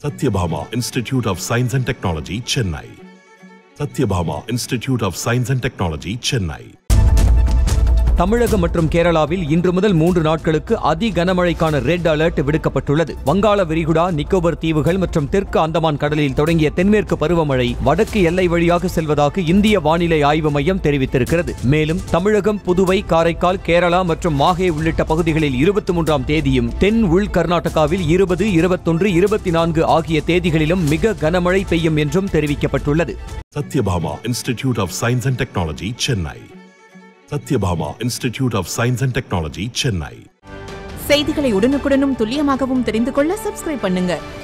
Satyabhama Institute of Science and Technology, Chennai. Satyabhama Institute of Science and Technology, Chennai. தமிழகம் மற்றும் கேரளாவில் இன்று முதல் மூன்று நாட்களுக்கு அதி கனமழைக்கான ரெட் அலர்ட் விடுக்கப்பட்டுள்ளது வங்காள விரிகுடா நிக்கோபர் தீவுகள் மற்றும் தெற்கு அந்தமான் கடலில் தொடங்கிய தென்மேற்கு பருவமழை வடக்கு எல்லை வழியாக செல்வதாக இந்திய வானிலை ஆய்வு மையம் தெரிவித்திருக்கிறது மேலும் தமிழகம் புதுவை காரைக்கால் கேரளா மற்றும் மாஹே உள்ளிட்ட பகுதிகளில் இருபத்தி மூன்றாம் தேதியும் தென் உள் கர்நாடகாவில் இருபது இருபத்தொன்று இருபத்தி நான்கு ஆகிய தேதிகளிலும் மிக கனமழை பெய்யும் என்றும் தெரிவிக்கப்பட்டுள்ளது Satyabhama Institute of Science and Technology, Chennai. Satyabhama Institute of Science and Technology, Chennai. செய்திகளை உடனுக்குடனும் துல்லியமாகவும் தெரிந்து கொள்ள சப்ஸ்கிரைப் பண்ணுங்க